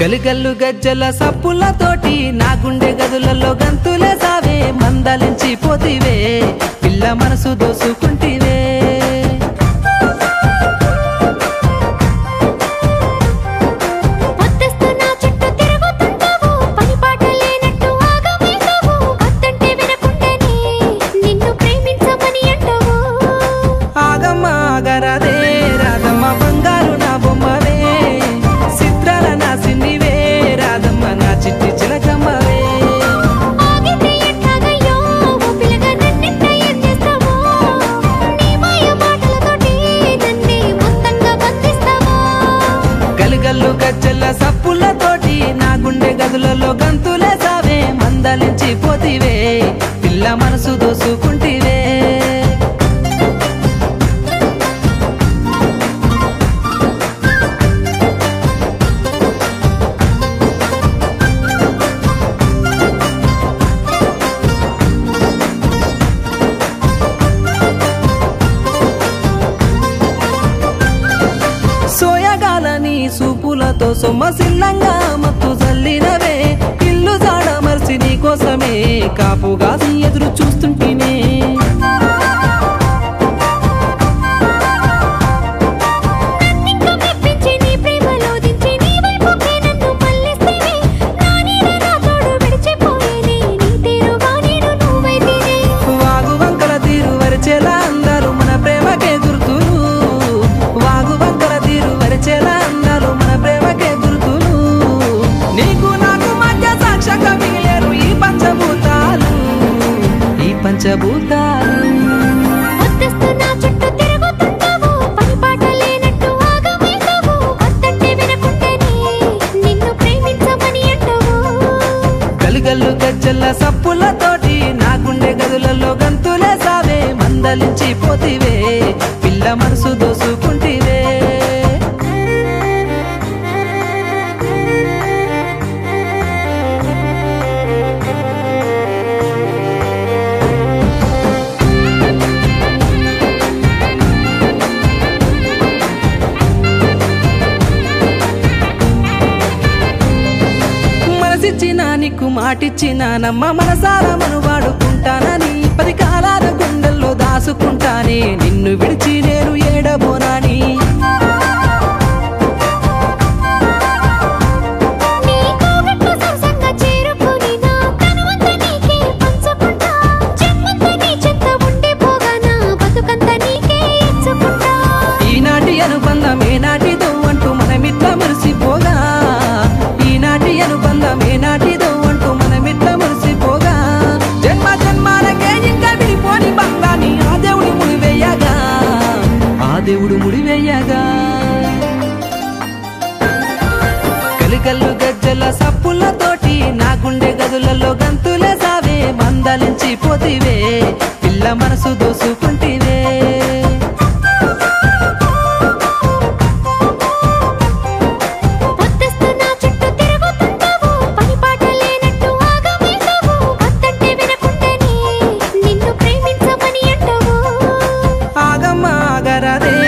గలిగల్లు గజ్జల సప్పులతోటి నా గుండె గదులలో గంతులే సావే మందలించి పోతివే పిల్ల మనసు దోసుకుంటివే పొద్దస్తు నా చుట్టూ తిరుగుతుంటావు పని పాట లేనట్టు ఆగమేశావు వద్దంటే వినకుండానే నిన్ను ప్రేమించమని అంటావు ఆగమ్మ ఆగరాదే రాధమ్మ బంగారు నా బొమ్మవే చిత్రాల నా సిన్నివే రాధమ్మ నా చిట్టి చిలకమ్మవే ఆగితే ఎట్లాగయ్యో ఓ పిల్లగా నన్నెట్ట ఏం చేస్తావో నీ మాయ మాటలతోటి నన్నే మొత్తంగా బంధిస్తావో గలుగల్లు గజ్జల సప్పులతోటి నా గుండె గదులలో గంతులే సావే మందలించి పోతివే పిల్ల మనసు దోసుకుంటివే సోయగాలని సూపులతో సొమ్మసిల్లంగా మత్తు జల్లినవే ఇల్లు జాడ మర్చి నీ కోసమే కాపుగాసి ఎదురు చూస్తుంటేనే నన్నింకా మెప్పించి నీ ప్రేమలో దించి నీ వైపుకే నన్ను మళ్ళిస్తేనే నా నీడ నా తోడు విడిచిపోయేనే నీ తీరుగా నేను నువ్వైతేనే వాగు వంకల తీరు వరిచేలా అందాలు మన ప్రేమకే గుర్తులు వాగు వంకల తీరు వరిచేలా అందాలు మన ప్రేమకే గుర్తులు నీకు నాకు మధ్య సాక్షంగా మిగిలేరు ఈ పంచభూతాలు ఈ పంచభూతాలు వద్దస్తు నా చుట్టూ తిరుగుతుంటావు పని పాట లేనట్టు ఆగమేశావు వద్దంటే వినకుండానే నిన్ను ప్రేమించమని అంటావు గలుగల్లు గజ్జల సప్పులతోటి నా గుండె గదులలో గంతులే సావే మందలించి పోతివే పిల్ల మనసు దోసుకుంటివే మనసిచ్చిన నీకు మాటిచ్చిన నమ్మ మనసారా మను వాడుకుంటానని పది కాలాల గుండెల్లో దాసుకుంటానే నిన్ను విడిచి నేను ఏడబోనాని నీ కోగట్లు సరసంగా చేరుకొని నా తనువంతా నీకే పంచుకుంటా జన్మంతా నీ చెంత ఉండిపోగా నా బతుకంతా నీకే ఇచ్చుకుంటా ఈనాటి అనుబంధం ఏనాటిదో అంటూ మనమిట్లా మురిసిపోగా ఈనాటి అనుబంధం ఏనాటిదో అంటూ మనమిట్లా మురిసిపోగా జన్మ జన్మాలకే ఇంకా విడిపోని బంగాని ఆ దేవుడు ముడివేయగా ఆ దేవుడు ముడివేయగా కలికల్లు గజ్జల సప్పులతోటి నా గుండె గదులలో గంతులే సావే మందలించి పోతివే పిల్ల మనసు దోసుకుంటివే పొద్దస్తు నా చుట్టూ తిరుగుతుంటావు పని పాట లేనట్టు ఆగమేశావు వద్దంటే వినకుండానే నిన్ను ప్రేమించమని అంటావు ఆగమ్మ ఆగరాదే